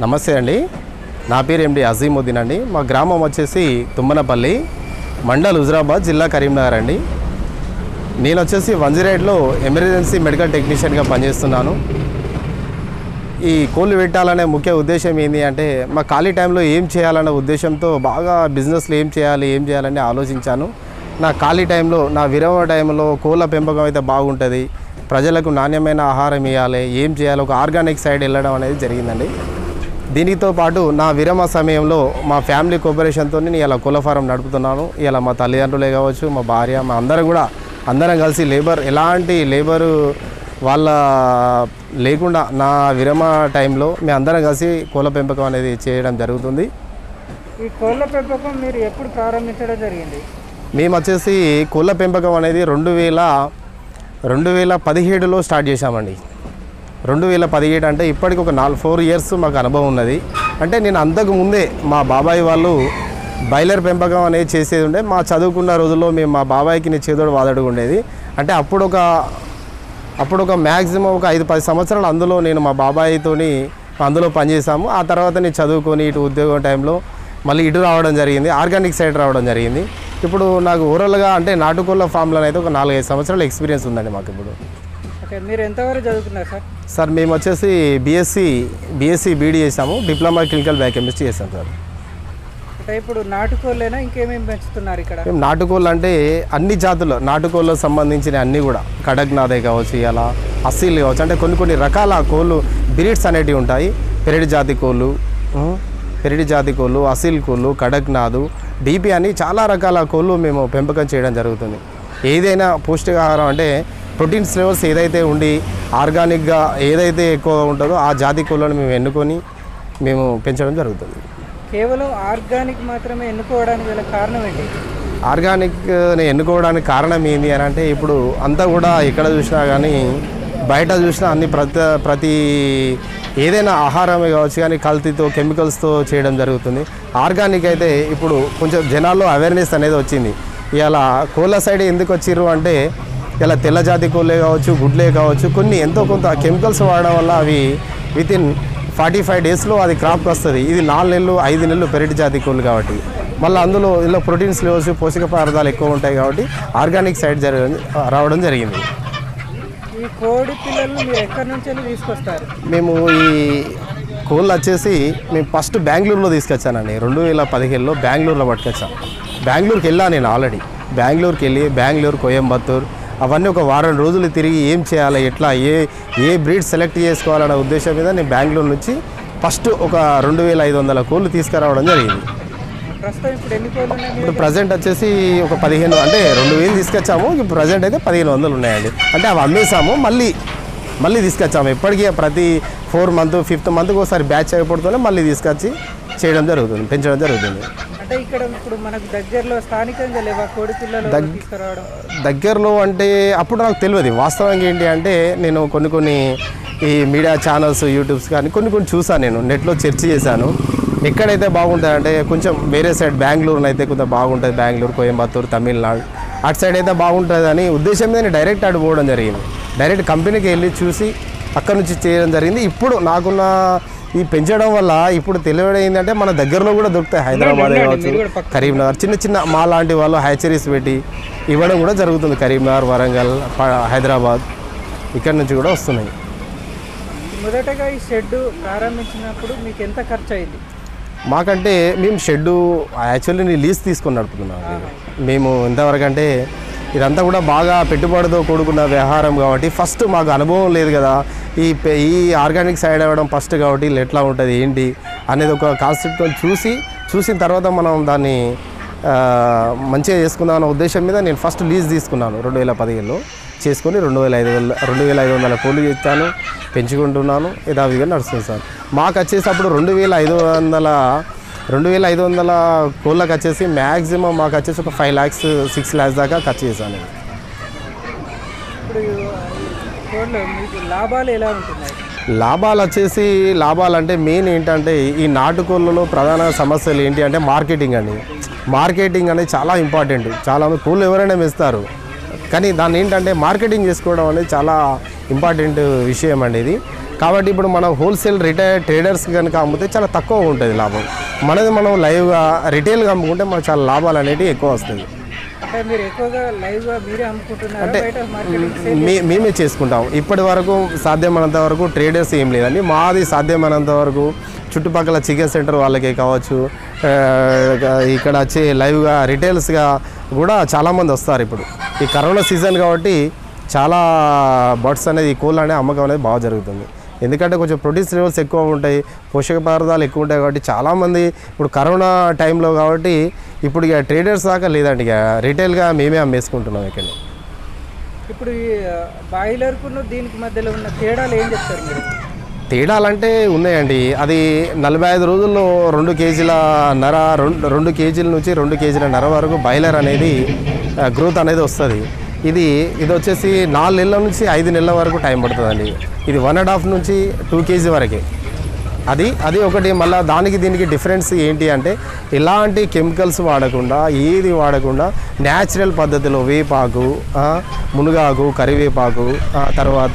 నమస్తే అండి నా పేరు ఎండి అజీముద్దీన్ అండి మా గ్రామం వచ్చేసి తుమ్మనపల్లి మండల్ హుజరాబాద్ జిల్లా కరీంనగర్ అండి నేను వచ్చేసి వంజిరేడ్లో ఎమర్జెన్సీ మెడికల్ టెక్నీషియన్గా పనిచేస్తున్నాను ఈ కోళ్ళు పెట్టాలనే ముఖ్య ఉద్దేశం ఏంటి అంటే మా ఖాళీ టైంలో ఏం చేయాలనే ఉద్దేశంతో బాగా బిజినెస్లో ఏం చేయాలి ఏం చేయాలని ఆలోచించాను నా ఖాళీ టైంలో నా విరమ టైంలో కోళ్ళ పెంపకం అయితే బాగుంటుంది ప్రజలకు నాణ్యమైన ఆహారం ఇవ్వాలి ఏం చేయాలి ఒక ఆర్గానిక్ సైడ్ వెళ్ళడం అనేది జరిగిందండి దీనితో పాటు నా విరమ సమయంలో మా ఫ్యామిలీ కోఆపరేషన్తో నేను ఇలా కోళ్ళ ఫారం నడుపుతున్నాను ఇలా మా తల్లిదండ్రులే కావచ్చు మా భార్య మా అందరం కూడా అందరం కలిసి లేబర్ ఎలాంటి లేబరు వాళ్ళ లేకుండా నా విరమ టైంలో మేము అందరం కలిసి కోళ్ళ పెంపకం అనేది చేయడం జరుగుతుంది ఈ కోళ్ళ పెంపకం మీరు ఎప్పుడు ప్రారంభించడం జరిగింది మేము వచ్చేసి కోళ్ళ పెంపకం అనేది రెండు వేల రెండు వేల పదిహేడులో స్టార్ట్ చేశామండి రెండు వేల పదిహేడు అంటే ఇప్పటికి ఒక నాలుగు ఫోర్ ఇయర్స్ మాకు అనుభవం ఉన్నది అంటే నేను అంతకు ముందే మా బాబాయ్ వాళ్ళు బాయిలర్ పెంపకం అనేది చేసేది ఉండే మా చదువుకున్న రోజుల్లో మేము మా బాబాయ్కి నేను చేదోడు వాదడుగు ఉండేది అంటే అప్పుడు ఒక అప్పుడు ఒక మ్యాక్సిమం ఒక ఐదు పది సంవత్సరాలు అందులో నేను మా బాబాయ్తోని అందులో పనిచేసాము ఆ తర్వాత నేను చదువుకొని ఇటు ఉద్యోగం టైంలో మళ్ళీ ఇటు రావడం జరిగింది ఆర్గానిక్ సైడ్ రావడం జరిగింది ఇప్పుడు నాకు ఓవరాల్గా అంటే నాటుకోళ్ళ ఫామ్లో అయితే ఒక నాలుగైదు సంవత్సరాల ఎక్స్పీరియన్స్ ఉందండి మాకు ఇప్పుడు ఓకే మీరు ఎంతవరకు చదువుకున్నారు సార్ సార్ మేము వచ్చేసి బీఎస్సీ బీఎస్సీ బీడీ చేసాము డిప్లొమా క్లినికల్ బయోకెమిస్ట్రీ చేసాం సార్ అంటే ఇప్పుడు నాటుకోళ్ళైనా ఇంకేమేమి పెంచుతున్నారు ఇక్కడ మేము నాటుకోళ్ళు అంటే అన్ని జాతులు నాటుకోళ్ళకు సంబంధించిన అన్నీ కూడా కడక్నాదే కావచ్చు ఇలా అస్సీలు కావచ్చు అంటే కొన్ని కొన్ని రకాల కోళ్ళు బ్రీడ్స్ అనేటివి ఉంటాయి పెరడి జాతి కోళ్ళు ఉం, పెరడి జాతి కోళ్ళు అసీల్ కోళ్ళు కడక్నాథు డీపీ అని చాలా రకాల కోళ్ళు మేము పెంపకం చేయడం జరుగుతుంది ఏదైనా పౌష్టికాహారం అంటే ప్రోటీన్స్ లెవెల్స్ ఏదైతే ఉండి ఆర్గానిక్గా ఏదైతే ఎక్కువ ఉంటుందో ఆ జాతి కోళ్ళను మేము ఎన్నుకొని మేము పెంచడం జరుగుతుంది కేవలం ఆర్గానిక్ మాత్రమే ఎన్నుకోవడానికి గల కారణం ఏంటి ఆర్గానిక్ని ఎన్నుకోవడానికి కారణం ఏంటి అని అంటే ఇప్పుడు అంతా కూడా ఎక్కడ చూసినా కానీ బయట చూసినా అన్ని ప్రతి ప్రతి ఏదైనా ఆహారమే కావచ్చు కానీ కల్తీతో కెమికల్స్తో చేయడం జరుగుతుంది ఆర్గానిక్ అయితే ఇప్పుడు కొంచెం జనాల్లో అవేర్నెస్ అనేది వచ్చింది ఇలా కోళ్ళ సైడ్ ఎందుకు వచ్చిర్రు అంటే ఇలా తెల్ల జాతి కోళ్ళే కావచ్చు గుడ్లే కావచ్చు కొన్ని ఎంతో కొంత కెమికల్స్ వాడడం వల్ల అవి విత్ ఇన్ ఫార్టీ ఫైవ్ డేస్లో అది క్రాప్ వస్తుంది ఇది నాలుగు నెలలు ఐదు నెలలు పెరటి జాతి కోళ్ళు కాబట్టి మళ్ళీ అందులో ఇందులో ప్రోటీన్స్ లెవెల్స్ పోషక పదార్థాలు ఎక్కువ ఉంటాయి కాబట్టి ఆర్గానిక్ సైడ్ జరగ రావడం జరిగింది ఈ కోడి పిల్లల్ని మీరు ఎక్కడి నుంచి వెళ్ళి తీసుకొస్తారు మేము ఈ కోళ్ళు వచ్చేసి మేము ఫస్ట్ బెంగళూరులో తీసుకొచ్చానండి రెండు వేల పదిహేనులో బెంగళూరులో పట్టుకొచ్చాను బెంగళూరుకి వెళ్ళాను నేను ఆల్రెడీ బెంగళూరుకి వెళ్ళి బెంగళూరు కోయంబత్తూర్ అవన్నీ ఒక వారం రోజులు తిరిగి ఏం చేయాలి ఎట్లా ఏ ఏ బ్రీడ్ సెలెక్ట్ చేసుకోవాలనే ఉద్దేశం మీద నేను బెంగళూరు నుంచి ఫస్ట్ ఒక రెండు వేల ఐదు వందల కోళ్ళు తీసుకురావడం జరిగింది ప్రస్తుతం ఇప్పుడు ఎన్ని కోళ్ళు ఉన్నాయి మీ ఇప్పుడు ప్రజెంట్ వచ్చేసి ఒక పదిహేను అంటే రెండు వేలు తీసుకొచ్చాము ఇప్పుడు ప్రజెంట్ అయితే పదిహేను వందలు ఉన్నాయండి అంటే అవి అమ్మేసాము మళ్ళీ మళ్ళీ తీసుకొచ్చాము ఎప్పటికీ ప్రతి ఫోర్ మంత్ ఫిఫ్త్ మంత్కి ఒకసారి బ్యాచ్ అయిపోతూనే మళ్ళీ తీసుకొచ్చి చేయడం జరుగుతుంది పెంచడం జరుగుతుంది అంటే ఇక్కడ ఇప్పుడు మనకు దగ్గరలో స్థానికంగా లేవా కోడి పిల్లలు తీసుకురావడం దగ్గరలో అంటే అప్పుడు నాకు తెలియదు వాస్తవంగా ఏంటి అంటే నేను కొన్ని కొన్ని ఈ మీడియా ఛానల్స్ యూట్యూబ్స్ కానీ కొన్ని కొన్ని చూసాను నేను నెట్లో చర్చ చేశాను ఎక్కడైతే బాగుంటుంది అంటే కొంచెం వేరే సైడ్ బెంగళూరులో అయితే కొంచెం బాగుంటుంది బెంగళూరు కోయంబత్తూరు తమిళనాడు అటు సైడ్ అయితే బాగుంటుంది అని ఉద్దేశం మీద నేను డైరెక్ట్ అటు పోవడం జరిగింది డైరెక్ట్ కంపెనీకి వెళ్ళి చూసి అక్కడ నుంచి చేయడం జరిగింది ఇప్పుడు నాకున్న ఈ పెంచడం వల్ల ఇప్పుడు తెలియడం ఏంటంటే మన దగ్గరలో కూడా దొరుకుతాయి హైదరాబాద్ కావచ్చు కరీంనగర్ చిన్న చిన్న మా లాంటి వాళ్ళు హ్యాచరీస్ పెట్టి ఇవ్వడం కూడా జరుగుతుంది కరీంనగర్ వరంగల్ ప- హైదరాబాద్ ఇక్కడ నుంచి కూడా వస్తున్నాయి మొదటగా ఈ షెడ్ ప్రారంభించినప్పుడు మీకు ఎంత ఖర్చు అయింది మాకంటే మేము షెడ్డు యాక్చువల్లీ నేను లీజ్ తీసుకొని నడుపుతున్నాను మేము ఇంతవరకు అంటే ఇదంతా కూడా బాగా పెట్టుబడితో కూడుకున్న వ్యవహారం కాబట్టి ఫస్ట్ మాకు అనుభవం లేదు కదా ఈ పె- ఈ ఆర్గానిక్ సైడ్ అవ్వడం ఫస్ట్ కాబట్టి ఇలా ఎట్లా ఉంటుంది ఏంటి అనేది ఒక కాన్సెప్ట్ చూసి చూసిన తర్వాత మనం దాన్ని ఆ, మంచిగా చేసుకుందాం అన్న ఉద్దేశం మీద నేను ఫస్ట్ లీజ్ తీసుకున్నాను రెండు వేల పదిహేనులో చేసుకొని రెండు వేల ఐదు వందల రెండు వేల ఐదు వందల కోళ్ళు ఇచ్చాను పెంచుకుంటున్నాను యథావిధిగా నడుస్తుంది సార్ మాకు వచ్చేసప్పుడు రెండు వేల ఐదు వందల రెండు వేల ఐదు వందల కోళ్ళకి వచ్చేసి మ్యాక్సిమం మాకు వచ్చేసి ఒక ఫైవ్ ల్యాక్స్ సిక్స్ ల్యాక్స్ దాకా ఖర్చు చేశాను నేను ఇప్పుడు ఈ కోళ్ళు మీకు లాభాలు ఎలా ఉంటున్నాయి లాభాలు వచ్చేసి లాభాలు అంటే మెయిన్ ఏంటంటే ఈ నాటుకోళ్ళలో ప్రధాన సమస్యలు ఏంటి అంటే మార్కెటింగ్ అండి మార్కెటింగ్ అనేది చాలా ఇంపార్టెంట్ చాలా మంది కోళ్ళు ఎవరైనా మెస్తారు కానీ దాన్ని ఏంటంటే మార్కెటింగ్ చేసుకోవడం అనేది చాలా ఇంపార్టెంట్ విషయం అండి ఇది కాబట్టి ఇప్పుడు మనం హోల్సేల్ రిటైల్ ట్రేడర్స్ కనుక అమ్మితే చాలా తక్కువ ఉంటుంది లాభం మనది మనం లైవ్గా రిటైల్గా అమ్ముకుంటే మనకు చాలా లాభాలు అనేవి ఎక్కువ వస్తుంది అంటే మీరు ఎక్కువగా లైవ్ గా మీరే అమ్ముకుంటున్నారా బయట మార్కెటింగ్ మే మేమే చేసుకుంటాం ఇప్పటి వరకు సాధ్యమైనంత వరకు ట్రేడర్స్ ఏం లేదండి మాది సాధ్యమైనంత వరకు చుట్టుపక్కల చికెన్ సెంటర్ వాళ్ళకి కావచ్చు ఆ, ఇక్కడ వచ్చి లైవ్గా రిటైల్స్గా కూడా చాలామంది వస్తారు ఇప్పుడు ఈ కరోనా సీజన్ కాబట్టి చాలా బర్డ్స్ అనేది ఈ కోళ్ళు అనేది అమ్మకం అనేది బాగా జరుగుతుంది ఎందుకంటే కొంచెం ప్రోటీన్స్ లెవెల్స్ ఎక్కువ ఉంటాయి పోషక పదార్థాలు ఎక్కువ ఉంటాయి కాబట్టి చాలామంది ఇప్పుడు కరోనా టైంలో కాబట్టి ఇప్పుడు ఇక ట్రేడర్స్ దాకా లేదండి ఇక రిటైల్గా మేమే అమ్మేసుకుంటున్నాం ఇక్కడ ఇప్పుడు ఈ బాయిలర్ కును దీనికి మధ్యలో ఉన్న తేడాలు ఏం చెప్తారు మీరు తేడాలంటే ఉన్నాయండి అది నలభై ఐదు రోజుల్లో రెండు కేజీల నర రెండు రెండు కేజీల నుంచి రెండు కేజీల నర వరకు బాయిలర్ అనేది గ్రోత్ అనేది వస్తుంది ఇది ఇది వచ్చేసి నాలుగు నెలల నుంచి ఐదు నెలల వరకు టైం పడుతుందండి ఇది వన్ అండ్ హాఫ్ నుంచి టూ కేజీ వరకే అది అది ఒకటి మళ్ళీ దానికి దీనికి డిఫరెన్స్ ఏంటి అంటే ఎలాంటి కెమికల్స్ వాడకుండా ఏది వాడకుండా న్యాచురల్ పద్ధతిలో వేపాకు ఆ, మునగాకు కరివేపాకు ఆ, తర్వాత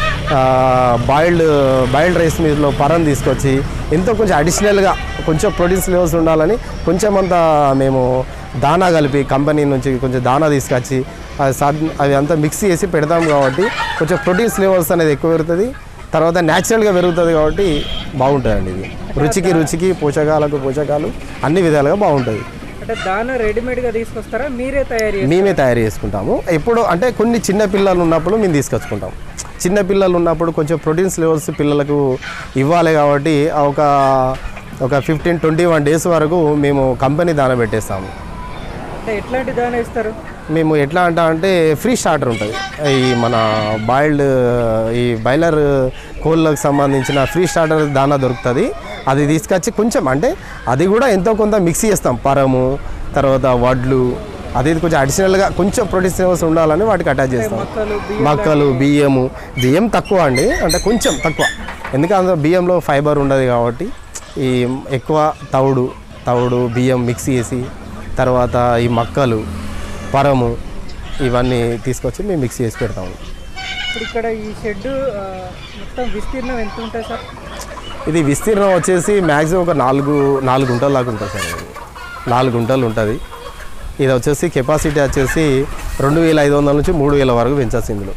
బాయిల్డ్ బాయిల్డ్ రైస్ మీదలో పరం తీసుకొచ్చి ఎంతో కొంచెం అడిషనల్గా కొంచెం ప్రోటీన్స్ లెవెల్స్ ఉండాలని కొంచెం అంత మేము దానా కలిపి కంపెనీ నుంచి కొంచెం దానా తీసుకొచ్చి అది సాధ అవి అంతా మిక్స్ చేసి పెడతాం కాబట్టి కొంచెం ప్రోటీన్స్ లెవెల్స్ అనేది ఎక్కువ పెరుగుతుంది తర్వాత న్యాచురల్గా పెరుగుతుంది కాబట్టి బాగుంటుందండి ఇది రుచికి రుచికి పోషకాలకు పోషకాలు అన్ని విధాలుగా బాగుంటుంది అంటే దాన రెడీమేడ్గా తీసుకొస్తారా మీరే తయారు చేస్తారా మేమే తయారు చేసుకుంటాము ఎప్పుడు అంటే కొన్ని చిన్న పిల్లలు ఉన్నప్పుడు మేము తీసుకొచ్చుకుంటాం చిన్న పిల్లలు ఉన్నప్పుడు కొంచెం ప్రోటీన్స్ లెవెల్స్ పిల్లలకు ఇవ్వాలి కాబట్టి ఆ ఒక ఒక ఫిఫ్టీన్ ట్వంటీ వన్ డేస్ వరకు మేము కంపెనీ దాన పెట్టేస్తాము అంటే ఎట్లాంటి దాన ఇస్తారు మేము ఎట్లా అంటా అంటే ఫ్రీ స్టార్టర్ ఉంటుంది ఈ మన బాయిల్డ్ ఈ బాయిలర్ కోళ్ళకు సంబంధించిన ఫ్రీ స్టార్టర్ దానా దొరుకుతుంది అది తీసుకొచ్చి కొంచెం అంటే అది కూడా ఎంతో కొంత మిక్స్ చేస్తాం పరము తర్వాత వడ్లు అది ఇది కొంచెం అడిషనల్గా కొంచెం ప్రోటీన్ లెవెల్స్ ఉండాలని వాటికి అటాచ్ చేస్తాం మొక్కలు బియ్యం మక్కలు బియ్యము బియ్యం తక్కువ అండి అంటే కొంచెం తక్కువ ఎందుకంటే అందులో బియ్యంలో ఫైబర్ ఉండదు కాబట్టి ఈ ఎక్కువ తవుడు తవుడు బియ్యం మిక్స్ చేసి తర్వాత ఈ మక్కలు పరము ఇవన్నీ తీసుకొచ్చి మేము మిక్స్ చేసి పెడతాము ఇప్పుడు ఇక్కడ ఈ షెడ్ మొత్తం విస్తీర్ణం ఎంత ఉంటుంది సార్ ఇది విస్తీర్ణం వచ్చేసి మ్యాక్సిమం ఒక నాలుగు నాలుగు గుంటల దాకా ఉంటుంది సార్ ఇది నాలుగు గుంటలు ఉంటుంది ఇది వచ్చేసి కెపాసిటీ వచ్చేసి రెండు వేల ఐదు వందల నుంచి మూడు వేల వరకు పెంచచ్చు ఇందులో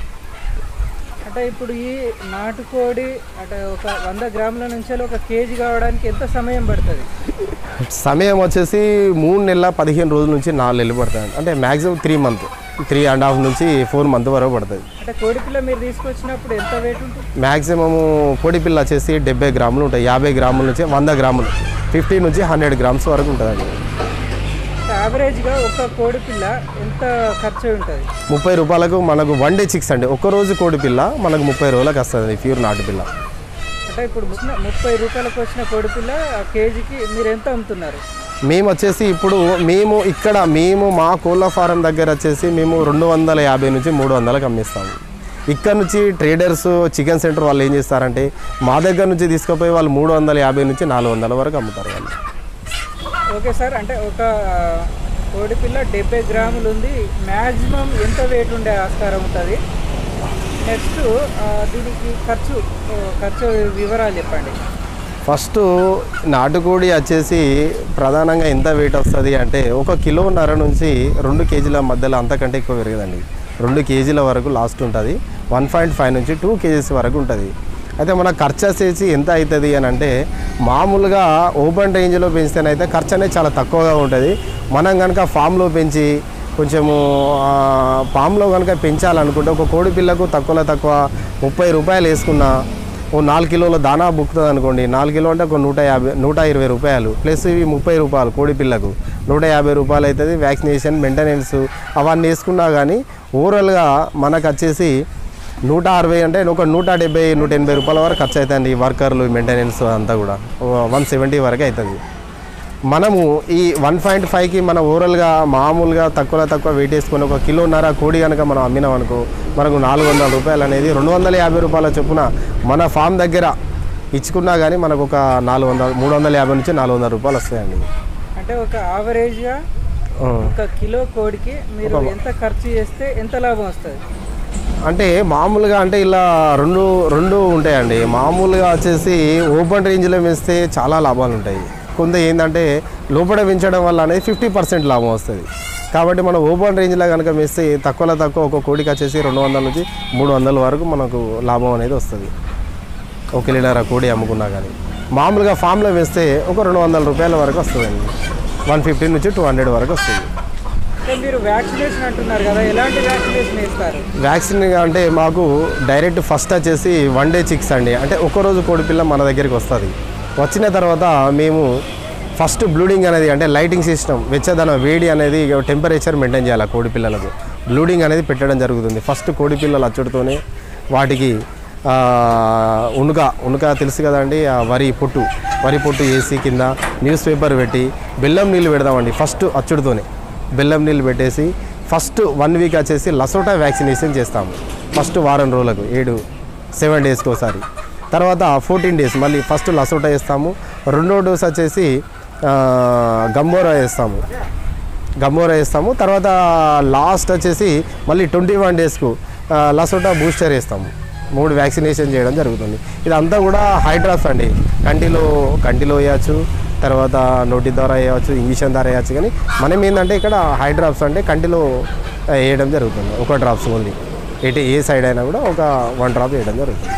అంటే ఇప్పుడు ఈ నాటుకోడి అంటే ఒక వంద గ్రాముల నుంచి ఒక కేజీ కావడానికి ఎంత సమయం పడుతుంది సమయం వచ్చేసి మూడు నెలల పదిహేను రోజుల నుంచి నాలుగు నెలలు పడుతుంది అంటే maximum three month three and half నుంచి ఫోర్ మంత్ వరకు పడుతుంది అంటే కోడిపిల్ల మీరు తీసుకొచ్చినప్పుడు ఎంత వెయిట్ ఉంటుంది మ్యాక్సిమము కోడిపిల్ల వచ్చేసి డెబ్బై గ్రాములు ఉంటాయి యాభై గ్రాముల నుంచి వంద గ్రాములు ఫిఫ్టీ నుంచి హండ్రెడ్ గ్రామ్స్ వరకు ఉంటుందండి అంటే యావరేజ్గా ఒక కోడిపిల్ల ఎంత ఖర్చు అయి ఉంటుంది ముప్పై రూపాయలకు మనకు వన్ డే చిక్స్ అండి ఒక్క రోజు కోడిపిల్ల మనకు ముప్పై రోజులకు వస్తుంది ప్యూర్ నాటు పిల్ల అంటే ఇప్పుడు వచ్చిన ముప్పై రూపాయలకు వచ్చిన కోడిపిల్ల ఆ కేజీకి మీరు ఎంత అమ్ముతున్నారు మేము వచ్చేసి ఇప్పుడు మేము ఇక్కడ మేము మా కోళ్ళ ఫారం దగ్గర వచ్చేసి మేము రెండు వందల యాభై నుంచి మూడు వందలకు అమ్మిస్తాము ఇక్కడ నుంచి ట్రేడర్స్ చికెన్ సెంటర్ వాళ్ళు ఏం చేస్తారంటే మా దగ్గర నుంచి తీసుకుపోయి వాళ్ళు మూడు వందల యాభై నుంచి నాలుగు వందల వరకు అమ్ముతారు వాళ్ళు ఓకే సార్ అంటే ఒక కోడిపిల్ల డెబ్బై గ్రాములు ఉంది మ్యాక్సిమం ఎంత వెయిట్ ఉండే ఆస్కారం ఉంటుంది నెక్స్ట్ దీనికి ఖర్చు ఆ, ఖర్చు వివరాలు చెప్పండి ఫస్ట్ నాటుకోడి వచ్చేసి ప్రధానంగా ఎంత వెయిట్ వస్తుంది అంటే ఒక కిలోన్నర నుంచి రెండు కేజీల మధ్యలో అంతకంటే ఎక్కువ పెరగదండి రెండు కేజీల వరకు లాస్ట్ ఉంటుంది వన్ పాయింట్ ఫైవ్ నుంచి టూ కేజీస్ వరకు ఉంటుంది అయితే మన ఖర్చు వచ్చేసి ఎంత అవుతుంది అని అంటే మామూలుగా ఓపెన్ రేంజ్లో పెంచితేనైతే ఖర్చు అనేది చాలా తక్కువగా ఉంటుంది మనం కనుక ఫామ్లో పెంచి కొంచెము ఆ, ఫామ్లో కనుక పెంచాలనుకుంటే ఒక కోడి పిల్లకు తక్కువలో తక్కువ ముప్పై రూపాయలు వేసుకున్నా ఓ నాలుగు కిలోల దానా బుక్కుతుంది అనుకోండి నాలుగు కిలో అంటే ఒక నూట యాభై నూట ఇరవై రూపాయలు ప్లస్ ఇవి ముప్పై రూపాయలు కోడి పిల్లకు నూట యాభై రూపాయలు అవుతుంది వ్యాక్సినేషన్ మెయింటెనెన్స్ అవన్నీ వేసుకున్నా కానీ ఓవరాల్గా మనకు వచ్చేసి నూట అరవై అంటే ఒక నూట డెబ్బై నూట ఎనభై రూపాయల వరకు ఖర్చు అవుతుంది వర్కర్లు మెయింటెనెన్స్ అంతా కూడా వన్ సెవెంటీ వరకు అవుతుంది మనము ఈ వన్ పాయింట్ ఫైవ్కి మన ఓవరాల్గా మామూలుగా తక్కువ తక్కువ వెయిట్ వేసుకొని ఒక కిలోన్నర కోడి కనుక మనం అమ్మినాం అనుకో మనకు నాలుగు వందల రూపాయలు అనేది రెండు వందల యాభై రూపాయల చొప్పున మన ఫామ్ దగ్గర ఇచ్చుకున్నా కానీ మనకు ఒక నాలుగు వందల మూడు వందల యాభై నుంచి నాలుగు వందల రూపాయలు వస్తాయండి అంటే ఒక యావరేజ్గా ఆ. ఒక కిలో కోడికి మీరు ఎంత ఖర్చు చేస్తే ఎంత లాభం వస్తుంది అంటే మామూలుగా అంటే ఇలా రెండు రెండు ఉంటాయండి మామూలుగా వచ్చేసి ఓపెన్ రేంజ్లో వేస్తే చాలా లాభాలు ఉంటాయి కొంత ఏంటంటే లోపల పెంచడం వల్ల అనేది ఫిఫ్టీ పర్సెంట్ లాభం వస్తుంది కాబట్టి మనం ఓపెన్ రేంజ్లో కనుక వేస్తే తక్కువలో తక్కువ ఒక కోడికి వచ్చేసి రెండు వందల నుంచి మూడు వందల వరకు మనకు లాభం అనేది వస్తుంది ఒక లీటర్ కోడి అమ్ముకున్నా కానీ మామూలుగా ఫామ్లో వేస్తే ఒక రెండు వందల రూపాయల వరకు వస్తుందండి వన్ ఫిఫ్టీ నుంచి టూ హండ్రెడ్ వరకు వస్తుంది అంటే మీరు వ్యాక్సినేషన్ అంటున్నారు కదా ఎలాంటి వ్యాక్సినేషన్ వేస్తారు వ్యాక్సిన్ అంటే మాకు డైరెక్ట్ ఫస్ట్ వచ్చేసి వన్ డే చిక్స్ అండి అంటే ఒక్కరోజు కోడి పిల్ల మన దగ్గరికి వస్తుంది వచ్చిన తర్వాత మేము ఫస్ట్ బ్లూడింగ్ అనేది అంటే లైటింగ్ సిస్టమ్ వెచ్చదనం వేడి అనేది టెంపరేచర్ మెయింటైన్ చేయాలి కోడి పిల్లలకు బ్లూడింగ్ అనేది పెట్టడం జరుగుతుంది ఫస్ట్ కోడి పిల్లలు అచ్చుడుతోనే వాటికి ఆ, ఉనుక ఉనుక తెలుసు కదండి ఆ వరి పొట్టు వరి పొట్టు వేసి కింద న్యూస్ పేపర్ పెట్టి బెల్లం నీళ్ళు పెడదామండి ఫస్ట్ అచ్చుడుతోనే బెల్లం నీళ్ళు పెట్టేసి ఫస్ట్ వన్ వీక్ వచ్చేసి లసోటా వ్యాక్సినేషన్ చేస్తాము ఫస్ట్ వారం రోజులకు ఏడు సెవెన్ డేస్కి ఒకసారి తర్వాత ఫోర్టీన్ డేస్ మళ్ళీ ఫస్ట్ లసోటా వేస్తాము రెండో డోస్ వచ్చేసి ఆ, గంబోరా వేస్తాము గమ్మోరా వేస్తాము తర్వాత లాస్ట్ వచ్చేసి మళ్ళీ ట్వంటీ వన్ డేస్కు లసోటా బూస్టర్ వేస్తాము మూడు వ్యాక్సినేషన్ చేయడం జరుగుతుంది ఇదంతా కూడా హైడ్రాప్స్ అండి కంటిలో కంటిలో వేయచ్చు తర్వాత నోటి ద్వారా వేయవచ్చు ఇంజక్షన్ ద్వారా వేయచ్చు కానీ మనం ఏంటంటే ఇక్కడ హైడ్రాప్స్ అంటే కంటిలో ఆ, వేయడం జరుగుతుంది ఒక డ్రాప్స్ ఓన్లీ ఎటు ఏ సైడ్ అయినా కూడా ఒక వన్ డ్రాప్ వేయడం జరుగుతుంది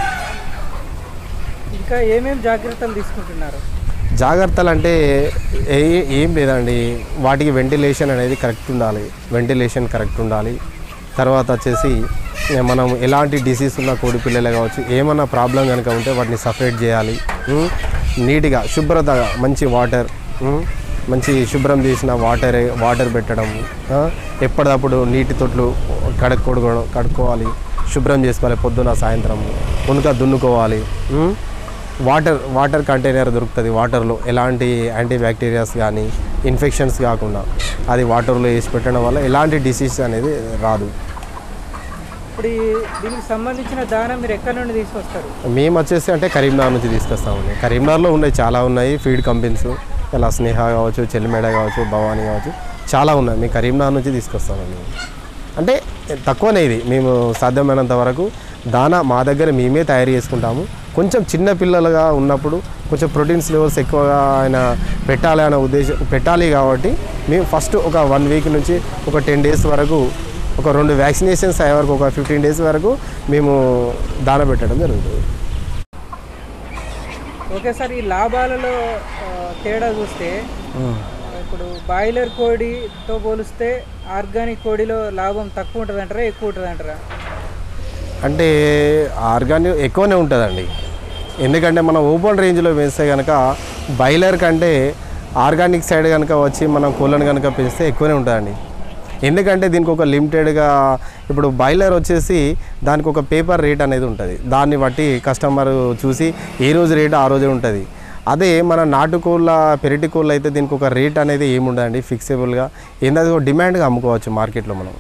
ఇంకా ఏమేమి జాగ్రత్తలు తీసుకుంటున్నారు జాగ్రత్తలు అంటే ఏ ఏం లేదండి వాటికి వెంటిలేషన్ అనేది కరెక్ట్ ఉండాలి వెంటిలేషన్ కరెక్ట్ ఉండాలి తర్వాత వచ్చేసి ఏ, మనం ఎలాంటి డిసీజ్ ఉన్న కోడి పిల్లలే కావచ్చు ఏమన్నా ప్రాబ్లం కనుక ఉంటే వాటిని సపరేట్ చేయాలి ఉం? నీట్గా శుభ్రతగా మంచి వాటర్ ఉం? మంచి శుభ్రం చేసిన వాటర్ వాటర్ పెట్టడం ఆ? ఎప్పటికప్పుడు నీటి తొట్లు కడుక్కోవడం కడుక్కోవాలి శుభ్రం చేసుకోవాలి పొద్దున సాయంత్రం మునుక దున్నుకోవాలి ఉం? వాటర్ వాటర్ కంటైనర్ దొరుకుతుంది వాటర్లో ఎలాంటి యాంటీ బ్యాక్టీరియాస్ కానీ ఇన్ఫెక్షన్స్ కాకుండా అది వాటర్లో వేసి పెట్టడం వల్ల ఎలాంటి డిసీజ్ అనేది రాదు ఇప్పుడు ఈ దీనికి సంబంధించిన దానం మీరు ఎక్కడి నుండి తీసుకొస్తారు మేము వచ్చేసి అంటే కరీంనగర్ నుంచి తీసుకొస్తామండి కరీంనగర్లో ఉన్నాయి చాలా ఉన్నాయి ఫీడ్ కంపెనీస్ ఇలా స్నేహ కావచ్చు చెల్లిమేడ కావచ్చు భవానీ కావచ్చు చాలా ఉన్నాయి మేము కరీంనగర్ నుంచి తీసుకొస్తామండి అంటే తక్కువనే ఇది మేము సాధ్యమైనంత వరకు దానా మా దగ్గర మేమే తయారు చేసుకుంటాము కొంచెం చిన్న పిల్లలుగా ఉన్నప్పుడు కొంచెం ప్రోటీన్స్ లెవెల్స్ ఎక్కువగా ఆయన పెట్టాలి అనే ఉద్దేశం పెట్టాలి కాబట్టి మేము ఫస్ట్ ఒక వన్ వీక్ నుంచి ఒక టెన్ డేస్ వరకు ఒక రెండు వ్యాక్సినేషన్స్ అయ్యే వరకు ఒక ఫిఫ్టీన్ డేస్ వరకు మేము దాన పెట్టడం జరుగుతుంది ఓకే సార్ ఈ లాభాలలో ఆ, తేడా చూస్తే ఇప్పుడు బాయిలర్ కోడితో పోలిస్తే ఆర్గానిక్ కోడిలో లాభం తక్కువ ఉంటుంది అంటారా ఎక్కువ ఉంటుంది అంటారా అంటే ఆర్గానిక్ ఎక్కువనే ఉంటుందండి ఎందుకంటే మనం ఓపెన్ రేంజ్లో వేస్తే కనుక బాయిలర్ కంటే ఆర్గానిక్ సైడ్ కనుక వచ్చి మనం కోళ్ళను కనుక పెంచితే ఎక్కువనే ఉంటుందండి ఎందుకంటే దీనికి ఒక లిమిటెడ్గా ఇప్పుడు బాయిలర్ వచ్చేసి దానికి ఒక పేపర్ రేట్ అనేది ఉంటుంది దాన్ని బట్టి కస్టమర్ చూసి ఏ రోజు రేట్ ఆ రోజే ఉంటుంది అదే మన నాటుకోళ్ళ పెరటి కోళ్ళు అయితే దీనికి ఒక రేట్ అనేది ఏముండదండి ఫిక్సబుల్గా ఏంటది ఒక డిమాండ్గా అమ్ముకోవచ్చు మార్కెట్లో మనం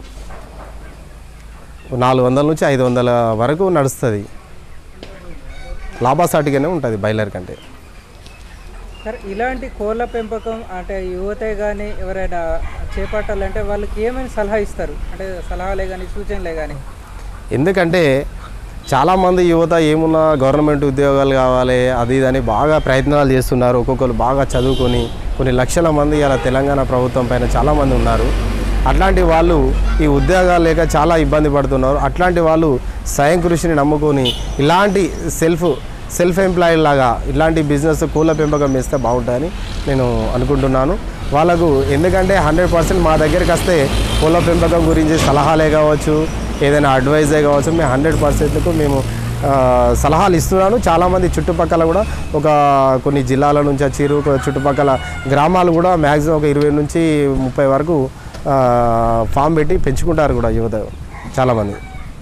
నాలుగు వందల నుంచి ఐదు వందల వరకు నడుస్తుంది లాభసాటిగానే ఉంటుంది బాయిలర్ కంటే సార్ ఇలాంటి కోళ్ళ పెంపకం అంటే యువత కానీ ఎవరైనా చేపట్టాలంటే వాళ్ళకి ఏమైనా సలహా ఇస్తారు అంటే సలహాలే కానీ సూచనలే కానీ ఎందుకంటే చాలామంది యువత ఏమున్నా గవర్నమెంట్ ఉద్యోగాలు కావాలి అది ఇది అని బాగా ప్రయత్నాలు చేస్తున్నారు ఒక్కొక్కరు బాగా చదువుకొని కొన్ని లక్షల మంది ఇలా తెలంగాణ ప్రభుత్వం పైన చాలామంది ఉన్నారు అట్లాంటి వాళ్ళు ఈ ఉద్యోగాలు లేక చాలా ఇబ్బంది పడుతున్నారు అట్లాంటి వాళ్ళు స్వయం కృషిని నమ్ముకొని ఇలాంటి సెల్ఫ్ సెల్ఫ్ ఎంప్లాయీ లాగా ఇలాంటి బిజినెస్ కూల పెంపకం వేస్తే బాగుంటుందని నేను అనుకుంటున్నాను వాళ్ళకు ఎందుకంటే హండ్రెడ్ పర్సెంట్ మా దగ్గరికి వస్తే కోళ్ళ పెంపకం గురించి సలహాలే కావచ్చు ఏదైనా అడ్వైజే కావచ్చు మేము హండ్రెడ్ పర్సెంట్కు మేము ఆ, సలహాలు ఇస్తున్నాను చాలామంది చుట్టుపక్కల కూడా ఒక కొన్ని జిల్లాల నుంచి వచ్చిర్రు ఒక చుట్టుపక్కల గ్రామాలు కూడా మ్యాక్సిమం ఒక ఇరవై నుంచి ముప్పై వరకు ఆ, ఫామ్ పెట్టి పెంచుకుంటారు కూడా యువత చాలామంది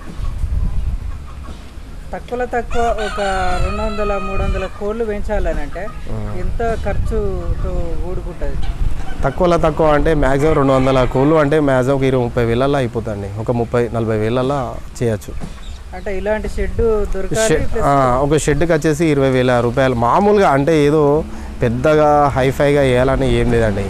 తక్కువలో తక్కువ ఒక రెండు వందల మూడు వందల కోళ్ళు పెంచాలని అంటే ఎంత ఖర్చుతో కూడుకుంటుంది తక్కువలో తక్కువ అంటే మ్యాక్సిమం రెండు వందల కోళ్ళు అంటే మ్యాక్సిమం ఒక ఇరవై ముప్పై వేలల్లో అయిపోతుంది ఒక ముప్పై నలభై వేలల్లో చేయొచ్చు అంటే ఇలాంటి షెడ్ దొరకాలి షెడ్ ప్లస్ ఆ, ఒక షెడ్కి వచ్చేసి ఇరవై వేల రూపాయలు మామూలుగా అంటే ఏదో పెద్దగా హైఫైగా వేయాలని ఏం లేదండి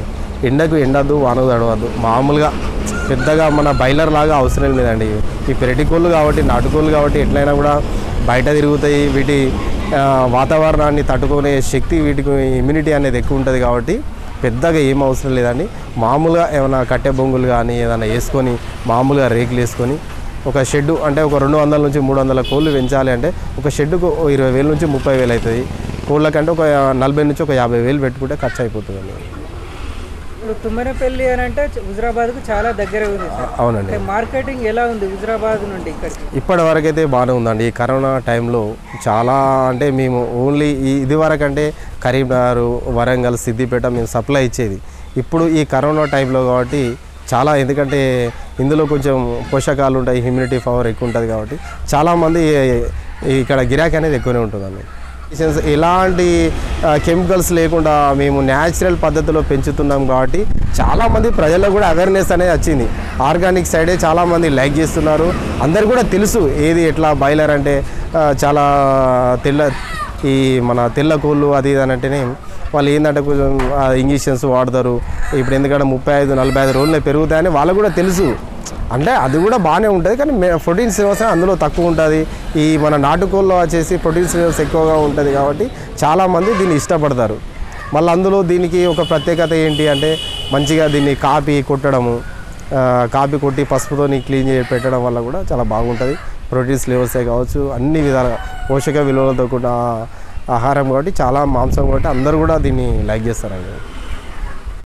ఎండకు ఎండద్దు వానకు తడవద్దు మామూలుగా పెద్దగా మన బైలర్ లాగా అవసరం లేదండి ఈ పెరటి కోళ్ళు కాబట్టి నాటుకోళ్ళు కాబట్టి ఎట్లయినా కూడా బయట తిరుగుతాయి వీటి ఆ, వాతావరణాన్ని తట్టుకునే శక్తి వీటికి ఇమ్యూనిటీ అనేది ఎక్కువ ఉంటుంది కాబట్టి పెద్దగా ఏం అవసరం లేదండి మామూలుగా ఏమైనా కట్టె బొంగులు కానీ ఏదైనా వేసుకొని మామూలుగా రేకులు వేసుకొని ఒక షెడ్ అంటే ఒక రెండు వందల నుంచి మూడు వందల కోళ్ళు పెంచాలి అంటే ఒక షెడ్కు ఓ ఇరవై వేల నుంచి ముప్పై వేలు అవుతుంది కోళ్ళకంటే ఒక నలభై నుంచి ఒక యాభై వేలు పెట్టుకుంటే ఖర్చు అయిపోతుందండి ఇప్పుడు తుమ్మనపల్లి అని అంటే హుజరాబాద్కు చాలా దగ్గర ఉంది సార్ అవునండి అంటే మార్కెటింగ్ ఎలా ఉంది హుజరాబాద్ నుండి ఇక్కడికి ఇప్పటి వరకు అయితే బాగానే ఉందండి ఈ కరోనా టైంలో చాలా అంటే మేము ఓన్లీ ఈ ఇది వరకు అంటే కరీంనగర్ వరంగల్ సిద్దిపేట మేము సప్లై ఇచ్చేది ఇప్పుడు ఈ కరోనా టైంలో కాబట్టి చాలా ఎందుకంటే ఇందులో కొంచెం పోషకాలు ఉంటాయి హ్యూమిడిటీ పవర్ ఎక్కువ ఉంటుంది కాబట్టి చాలామంది ఇక్కడ గిరాకీ అనేది ఎక్కువనే ఉంటుందండి Since ఎలాంటి కెమికల్స్ లేకుండా మేము న్యాచురల్ పద్ధతిలో పెంచుతున్నాం కాబట్టి చాలామంది ప్రజల్లో కూడా అవేర్నెస్ అనేది వచ్చింది ఆర్గానిక్ సైడే చాలామంది లైక్ చేస్తున్నారు అందరు కూడా తెలుసు ఏది ఎట్లా బాయిలర్ అంటే ఆ, చాలా తెల్ల ఈ మన తెల్ల కోళ్ళు అది ఇది అని అంటేనే వాళ్ళు ఏంటంటే కొంచెం ఇంజక్షన్స్ వాడతారు ఇప్పుడు ఎందుకంటే ముప్పై ఐదు నలభై ఐదు రోజులు పెరుగుతాయని వాళ్ళకు కూడా తెలుసు అంటే అది కూడా బాగానే ఉంటుంది కానీ ప్రోటీన్స్ వ్యవస్థ అందులో తక్కువ ఉంటుంది ఈ మన నాటుకోళ్ళలో వచ్చేసి ప్రోటీన్స్ వ్యవస్థ ఎక్కువగా ఉంటుంది కాబట్టి చాలామంది దీన్ని ఇష్టపడతారు మళ్ళీ అందులో దీనికి ఒక ప్రత్యేకత ఏంటి అంటే మంచిగా దీన్ని కాపీ కొట్టడము ఆ, కాపీ కొట్టి పసుపుతో క్లీన్ చేసి పెట్టడం వల్ల కూడా చాలా బాగుంటుంది ప్రోటీన్స్ లెవెల్సే కావచ్చు అన్ని విధాలుగా పోషక విలువలతో కూడిన ఆహారం కాబట్టి చాలా మాంసం కాబట్టి అందరూ కూడా దీన్ని లైక్ చేస్తారండి